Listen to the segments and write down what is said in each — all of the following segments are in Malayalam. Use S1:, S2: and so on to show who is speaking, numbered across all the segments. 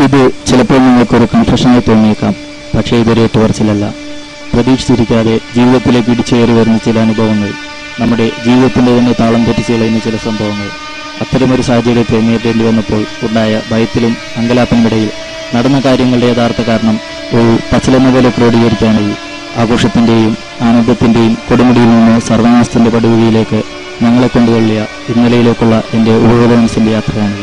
S1: ഇത് ചിലപ്പോൾ നിങ്ങൾക്കൊരു കൺഫ്യൂഷനായി തോന്നിയേക്കാം പക്ഷേ ഇതൊരു ഏറ്റുപറച്ചിലല്ല പ്രതീക്ഷിച്ചിരിക്കാതെ ജീവിതത്തിലേക്ക് ഇടിച്ചേറി വരുന്ന ചില അനുഭവങ്ങൾ നമ്മുടെ ജീവിതത്തിന്റെ തന്നെ താളം തെറ്റിച്ച് കളയുന്ന ചില സംഭവങ്ങൾ അത്തരമൊരു സാഹചര്യത്തെ നേരിടേണ്ടി വന്നപ്പോൾ ഉണ്ടായ ഭയത്തിലും അങ്കലാപ്പിനുമിടയിൽ നടന്ന കാര്യങ്ങളുടെ യഥാർത്ഥ കാരണം ഒരു പച്ചിലെന്ന പോലെ ക്രോഡീകരിക്കാനായി ആഘോഷത്തിന്റെയും ആനന്ദത്തിന്റെയും കൊടുമുടിയിൽ നിന്ന് സർവനാശത്തിന്റെ പടുകുഴിയിലേക്ക് ഞങ്ങളെ കൊണ്ടുതള്ളിയ ഇന്നലെയിലേക്കുള്ള എൻ്റെ ഉപകരണസിന്റെ യാത്രയാണിത്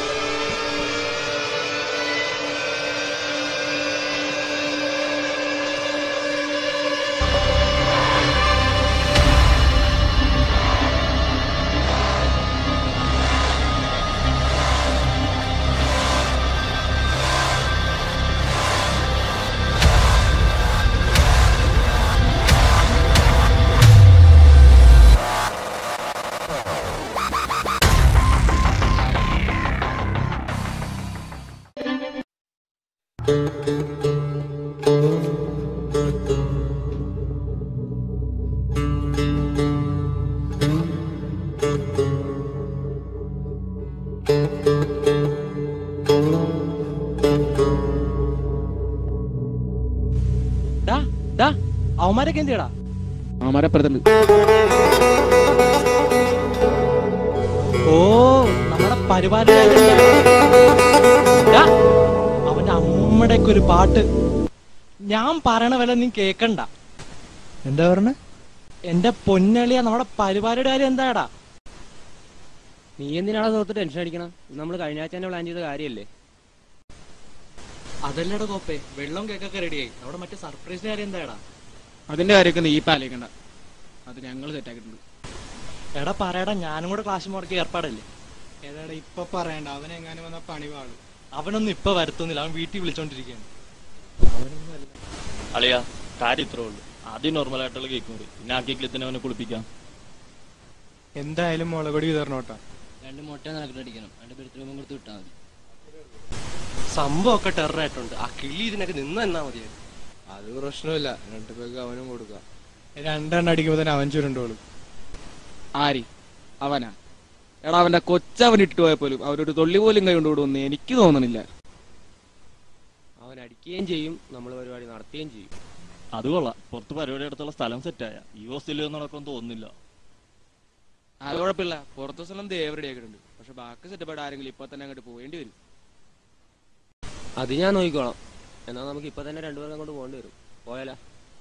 S2: ഡാ ഡാ അവന്മാരൊക്കെ എന്തിയടാ
S3: അമരപ്പുറത്തുണ്ട്
S2: ഓ നമ്മുടെ പരിപാടി അവന്റെ അമ്മയുടെ ഒക്കെ ഒരു പാട്ട് ഞാൻ പറയണ വില നീ കേക്കണ്ട
S4: എന്താ പറഞ്ഞ
S2: എന്റെ പൊന്നളിയ നമ്മുടെ പരിപാടിയുടെ കാര്യം എന്താടാ
S5: നീ എന്തിനാണ് തോർത്ത് ടെൻഷൻ അടിക്കണം നമ്മൾ കഴിഞ്ഞ ആഴ്ച തന്നെ പ്ലാൻ ചെയ്ത കാര്യമല്ലേ
S2: അതല്ലടാ കോപ്പേ വെള്ളം കേക്കൊക്കെ റെഡിയായി അവിടെ മറ്റേ സർപ്രൈസിന്റെ കാര്യം എന്താടാ
S3: അതിന്റെ കാര്യമൊക്കെ നീ പാലിക്കണ്ട അത് ഞങ്ങൾ സെറ്റാക്കിയിട്ടുണ്ട്
S2: എടാ പറയടാ ഞാനും കൂടെ ക്ലാസ് മുടക്കി ഏർപ്പാടല്ലേ
S4: ഏതാടാ ഇപ്പൊ പറയണ്ട അവനെങ്ങാനും വന്ന പണി പാടും
S2: അവനൊന്നും ഇപ്പൊ വരുത്തുന്നില്ല അവൻ വീട്ടിൽ വിളിച്ചോണ്ടിരിക്കുകയാണ്
S6: അളിയ കാര്യം ഇത്രേ ഉള്ളൂ ആദ്യം നോർമൽ ആയിട്ടുള്ള കേക്ക് മുറി പിന്നെ ആ കേക്കിൽ തന്നെ അവനെ കുളിപ്പിക്കാം
S4: എന്തായാലും മുളകൊടി വിതരണോട്ടാ
S5: രണ്ട് മുട്ട നടക്കടിക്കണം രണ്ട് ബെർത്ത് കൊടുത്ത് വിട്ടാൽ മതി
S2: സംഭവം ഒക്കെ ടെററായിട്ടുണ്ട് ആ കിളി ഇതിനൊക്കെ നിന്ന് തന്നാ മതിയായിരുന്നു
S4: അത് പ്രശ്നമില്ല രണ്ട് പേർക്ക് അവനും കൊടുക്കാം രണ്ടെണ്ണം അടിക്കുമ്പോ തന്നെ അവൻ ചുരുണ്ടോളും
S3: ആരി അവനാ എടാ അവന്റെ കൊച്ചവൻ ഇട്ട് പോയ പോലും അവരൊരു തൊള്ളി പോലും കൈ കൊണ്ടുവിടുമെന്ന് എനിക്ക് തോന്നണില്ല
S5: അവൻ അടിക്കുകയും ചെയ്യും നമ്മൾ പരിപാടി നടത്തുകയും ചെയ്യും
S6: അത് കൊള്ളാം പുറത്ത് പരിപാടി അടുത്തുള്ള സ്ഥലം സെറ്റായ ഈ ഹോസ്റ്റലിൽ നടക്കുമെന്ന് തോന്നുന്നില്ല
S3: അത് കുഴപ്പമില്ല പുറത്തെ സ്ഥലം ദേവരുടെ ആക്കിയിട്ടുണ്ട് പക്ഷെ ബാക്കി സെറ്റപ്പാട് ആരെങ്കിലും ഇപ്പൊ തന്നെ അങ്ങോട്ട് പോകേണ്ടി വരും
S5: അത് ഞാൻ നോക്കിക്കോളാം എന്നാൽ നമുക്ക് ഇപ്പൊ തന്നെ രണ്ടുപേരും അങ്ങോട്ട് പോകേണ്ടി വരും പോയാലോ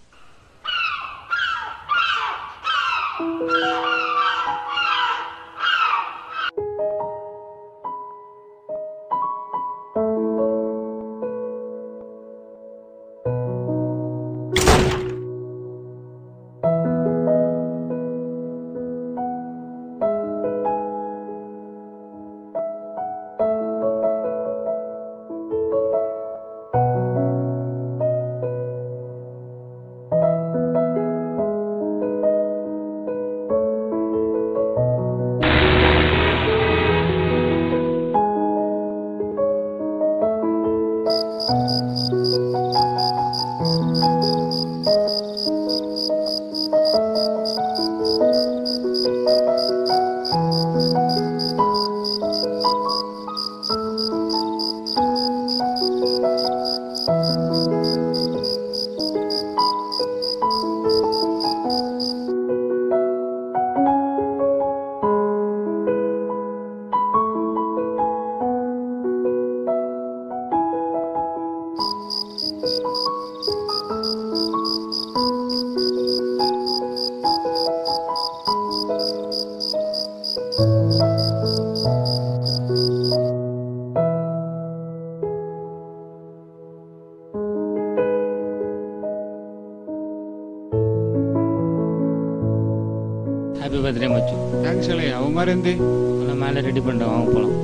S7: ഹാപ്പി ബർത്ത്ഡേ മച്ചു
S4: താങ്ക്സ് അളേ അവന്മാരെന്തേ
S7: உங்களை மேலே ரெடி பண்ணிட்டோம் வாங்க போகலாம்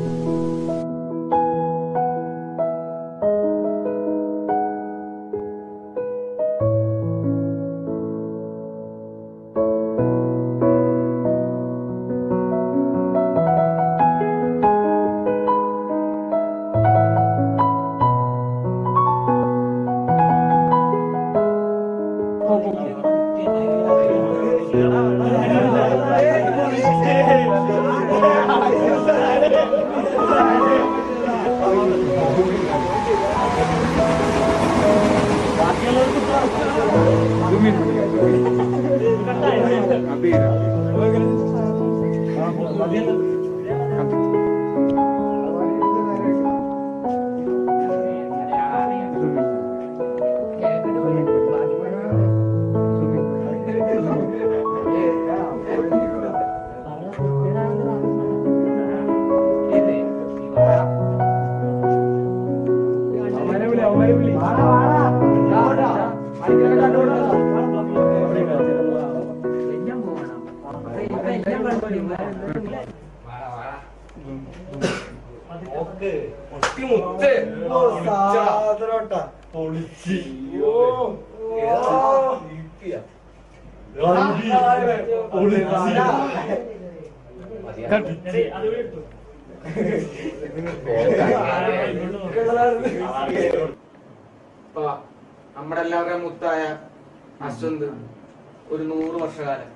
S8: ഇപ്പൊ നമ്മുടെ എല്ലാവരുടെയും മുത്തായ അശ്വന്ത് ഒരു നൂറ് വർഷകാലം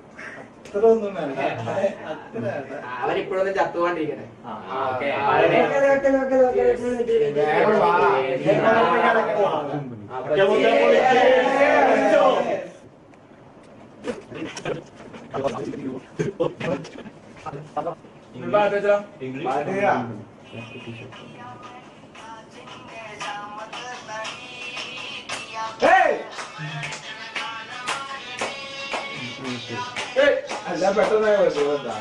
S8: അവരിപ്പോഴൊന്നും ചത്തുകൊണ്ടിരിക്കട്ടെ
S9: അല്ല പെട്ടെന്ന് എന്താ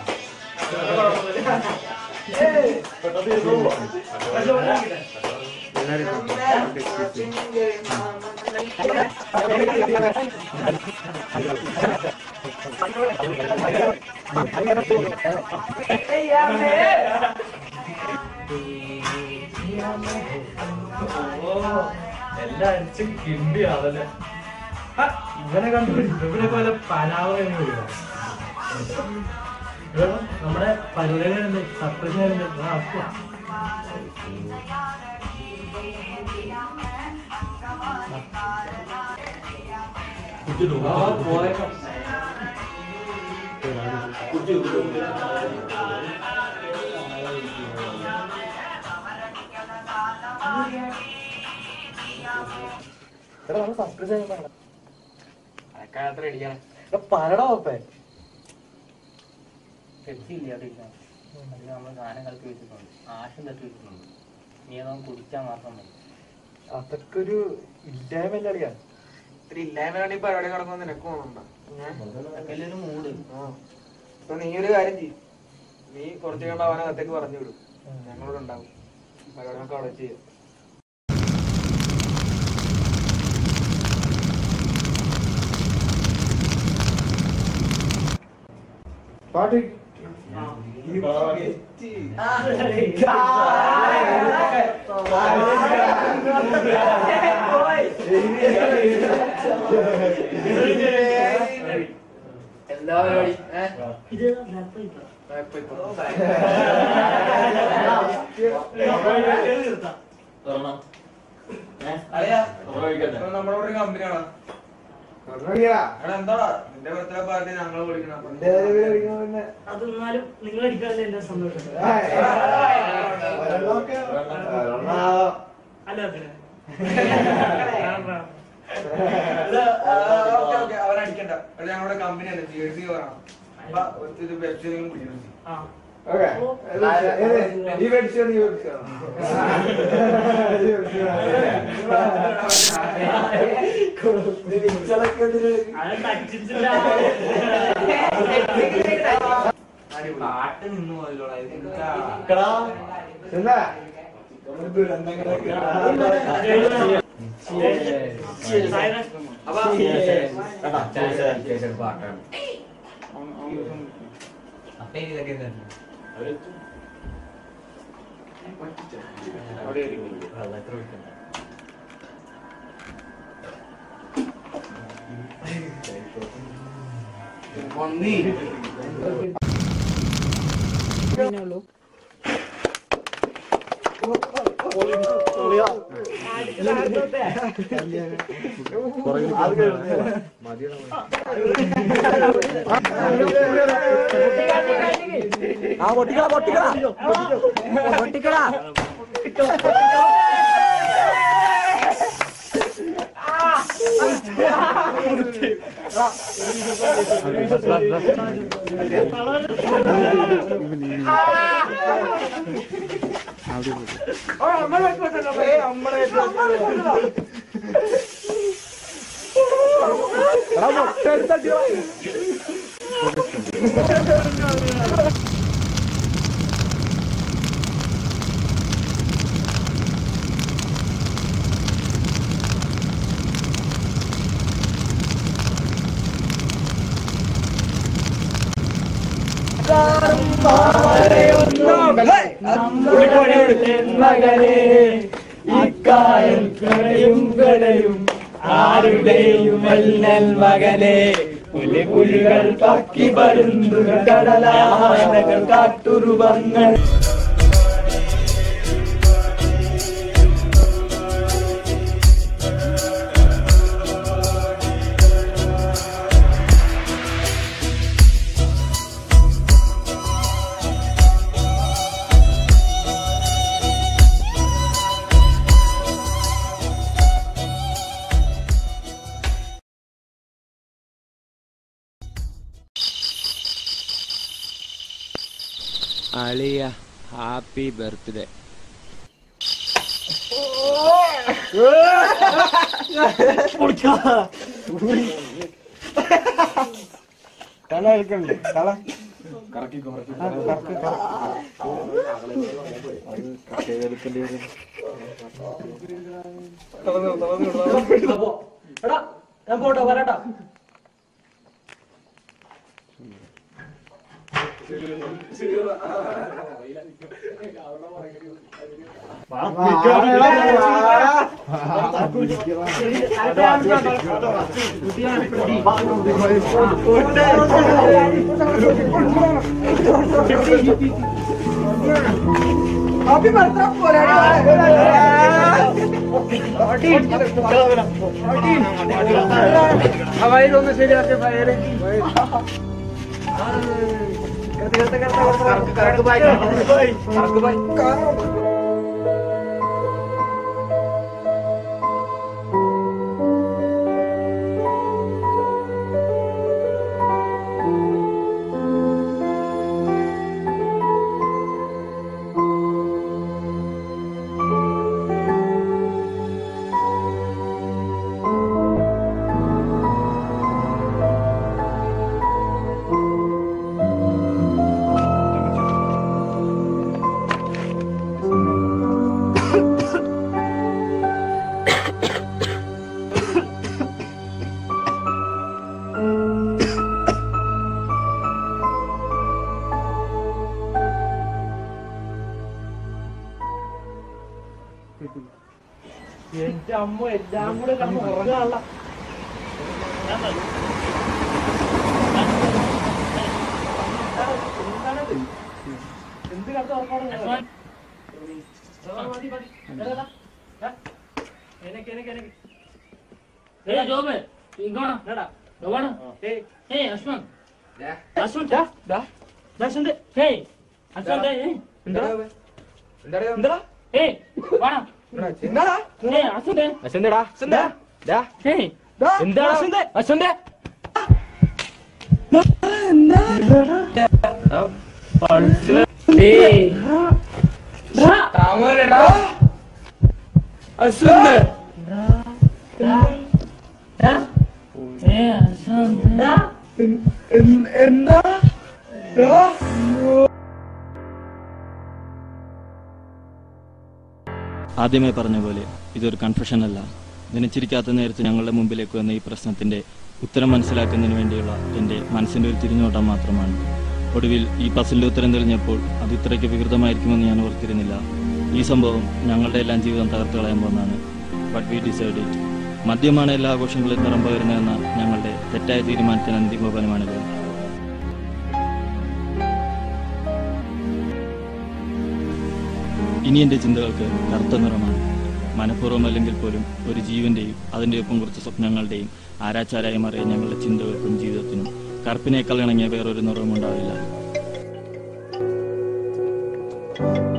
S10: എല്ലാം അടിച്ച് കിണ്ടിയാണല്ലേ ഇവനെ കണ്ടുപിടിച്ചു ഇവിടെ പോലെ പരാവറ നമ്മുടെ പരിപാടികളുണ്ട് സർപ്രൈസ്
S8: പറയണോ അപ്പേ
S7: നമ്മൾ സാധനം കളക്കി വെച്ചിട്ടുണ്ട് ആശം തട്ടി വെച്ചിട്ടുണ്ട് നീ അതൊന്ന് കുടിച്ചാൽ മാത്രം മതി
S8: അതൊക്കെ ഒരു ഇല്ലായ്മല്ല അറിയാം ഇത്ര ഇല്ലായ്മയാണ് ഈ പരിപാടി നടക്കുമെന്ന് നിനക്ക് തോന്നുന്നുണ്ടോ
S7: ഒരു മൂട്
S8: അപ്പൊ നീ ഒരു കാര്യം ചെയ്യും നീ കുറച്ച് കണ്ട അവനെ അകത്തേക്ക് പറഞ്ഞു വിടും ഞങ്ങളോട് ഉണ്ടാവും പരിപാടി നമുക്ക് അവിടെ ചെയ്യാം
S9: പാട്ട്
S8: എന്താ പരിപാടി നമ്മുടെ ഒരു കമ്പനിയാണ് എടാ എന്താടാ നിന്റെ ബർത്ത്ഡേ പാർട്ടി ഞങ്ങൾ വിളിക്കണം അപ്പൊ നീ
S10: അതെന്നാലും നിങ്ങൾ അടിക്കാനല്ലേ എന്റെ സന്തോഷം അല്ല അതിന്
S8: അവരടിക്കണ്ട എടാ ഞങ്ങളുടെ കമ്പനിയാണ് ജി എസ് സി പറയണം അപ്പൊ ഒരു വെബ്സൈറ്റും കുടിക്കണം
S10: ആ
S9: നീ മേടിച്ചോ നീ മേടിച്ചോ
S10: അത് അടിച്ചിട്ടില്ല
S8: പാട്ട് നിന്ന് പോയല്ലോടാ ഇത് എനിക്കാ
S9: എന്താ
S8: അപ്പൊ ഒന്നീ
S10: മകനെ ഇക്കായൽ കടയും കടയും ആരുടെയും വല്ലൽ മകനെ പുലിപുലികൾ പക്കി പരുന്തുകൾ കടലാനകൾ കാട്ടുരുവങ്ങൾ
S5: അളിയ ഹാപ്പി ബർത്ത്ഡേ
S9: തല എടുക്കണ്ടേ തല
S10: എടാ ഞാൻ പോട്ടെ വരട്ടാ
S8: വയലൊന്ന് ശരിയാക്കിയ ഫയല് കറക്ക് ബായ് കറക്ക് ബായ്
S10: എന്റെ അമ്മ എല്ലാം കൂടെ കണ്ണ് ഉറങ്ങാനുള്ള എന്ത് കണ്ട ഉറപ്പാണ് മതി മതി എടാ, എടാ. എനക്ക് എനക്ക് എനക്ക്
S11: ഏയ് ജോബ് ഇങ്ങോട്ട്
S10: എടാ
S11: ജോബാണ്
S10: ഏയ്
S11: ഏയ് അശ്വൻ അശ്വൻ
S10: ഡാ ഡാ ദാശന്റെ
S11: ഏയ് അശ്വൻ ഏയ്
S10: എന്താ
S8: എന്താടാ
S10: എന്താ
S11: ഏയ് വാടാ
S10: എന്താടാ
S11: ഏയ് അശ്വൻ
S10: അശ്വന്തെടാ അശ്വന്താ ഡാ
S11: ഏയ്
S10: എന്താ അശ്വന്തെ അശ്വന്തെ
S11: ഏയ്
S10: താമരടാ അശ്വന്ത്
S11: ഏയ് അശ്വൻ
S10: എന്താ
S1: ആദ്യമേ പറഞ്ഞ പോലെ ഇതൊരു കൺഫെഷൻ അല്ല നനച്ചിരിക്കാത്ത നേരത്ത് ഞങ്ങളുടെ മുമ്പിലേക്ക് വന്ന ഈ പ്രശ്നത്തിന്റെ ഉത്തരം മനസ്സിലാക്കുന്നതിന് വേണ്ടിയുള്ള എൻ്റെ മനസ്സിന്റെ ഒരു തിരിഞ്ഞോട്ടം മാത്രമാണ് ഒടുവിൽ ഈ പസിലിന്റെ ഉത്തരം തെളിഞ്ഞപ്പോൾ അത് ഇത്രയ്ക്ക് വികൃതമായിരിക്കുമെന്ന് ഞാൻ ഓർത്തിരുന്നില്ല ഈ സംഭവം ഞങ്ങളുടെ എല്ലാം ജീവിതം തകർത്ത് കളയാൻ പോകുന്നതാണ് ബട്ട് വി ഡിസൈഡ് ഇറ്റ് മദ്യമാണ് എല്ലാ ആഘോഷങ്ങളിലും നിറം പകരുന്നതെന്ന ഞങ്ങളുടെ തെറ്റായ തീരുമാനത്തിന് അന്തിമോപനമാണിത് ഇനി എൻ്റെ ചിന്തകൾക്ക് കറുത്ത നിറമാണ് മനഃപൂർവ്വമല്ലെങ്കിൽ പോലും ഒരു ജീവന്റെയും അതിൻ്റെ ഒപ്പം കുറച്ച് സ്വപ്നങ്ങളുടെയും ആരാച്ചാരായി മാറിയ ഞങ്ങളുടെ ചിന്തകൾക്കും ജീവിതത്തിനും കറുപ്പിനേക്കാൾ ഇണങ്ങിയ വേറൊരു നിറവും ഉണ്ടാവില്ല